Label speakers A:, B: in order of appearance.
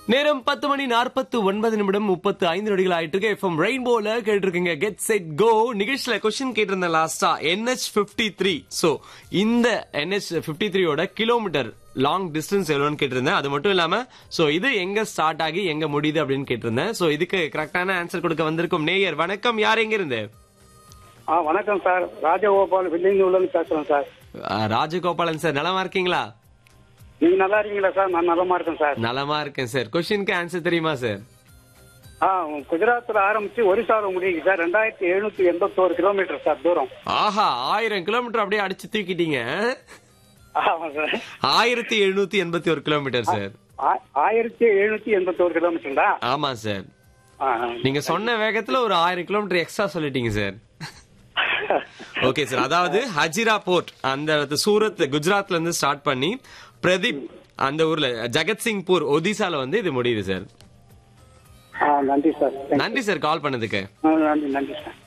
A: நேரம் பத்து மணி நாற்பத்து ஒன்பது நிமிடம் முப்பத்து ஐந்து நொடிகள் ஆயிட்டு இருக்கு எஃப்எம் ரெயின்போல கேட்டிருக்கீங்க கெட் செட் கோ நிகழ்ச்சியில கொஸ்டின் கேட்டிருந்தேன் லாஸ்டா என்ஹெச் பிப்டி த்ரீ சோ இந்த என்ஹெச் பிப்டி த்ரீயோட கிலோமீட்டர் லாங் டிஸ்டன்ஸ் எவ்வளோன்னு கேட்டிருந்தேன் அது மட்டும் இல்லாம சோ இது எங்க ஸ்டார்ட் ஆகி எங்க முடியுது அப்படின்னு கேட்டிருந்தேன் சோ இதுக்கு கரெக்டான ஆன்சர் கொடுக்க வந்திருக்கும் நேயர் வணக்கம் யார் எங்க இருந்து
B: ஆ வணக்கம் சார் ராஜகோபால் வில்லியனூர்லேருந்து பேசுறேன் சார்
A: அஹ், ராஜகோபாலன் சார் நலமா இருக்கீங்களா
B: நீங்க நல்லா இருக்கீங்களா சார் நான் நலமா இருக்கேன் சார்
A: நலமா இருக்கேன் சார் கொஸ்டினுக்கு ஆன்சர் தெரியுமா சார்
B: ஆ குஜராத்ல ஆரம்பிச்சு ஒரிசால முடியுது சார் ரெண்டாயிரத்தி எழுநூத்தி எண்பத்தோரு கிலோமீட்டர் சார் தூரம்
A: ஆஹா ஆயிரம் கிலோமீட்டர் அப்படியே அடிச்சு தூக்கிட்டீங்க
B: ஆமா சார்
A: ஆயிரத்தி எழுநூத்தி எண்பத்தி ஒரு கிலோமீட்டர் சார்
B: ஆ- ஆயிரத்தி எழுநூத்தி எண்பத்தோரு கிலோமீட்டர்டா
A: ஆமா சார்
B: ஆ,
A: நீங்க சொன்ன வேகத்துல ஒரு ஆயிரம் கிலோமீட்டர் எக்ஸ்ட்ரா சொல்லிட்டீங்க சார் ஓகே சார் அதாவது ஹஜிரா போர்ட் அந்த இடத்து சூரத் குஜராத்ல இருந்து ஸ்டார்ட் பண்ணி பிரதீப் அந்த ஊர்ல ஜெகத்சிங்பூர் ஒடிசால வந்து இது முடியுது சார்
B: ஆ, நன்றி சார்
A: நன்றி சார் கால் பண்ணதுக்கு
B: ஆ, நன்றி நன்றி சார்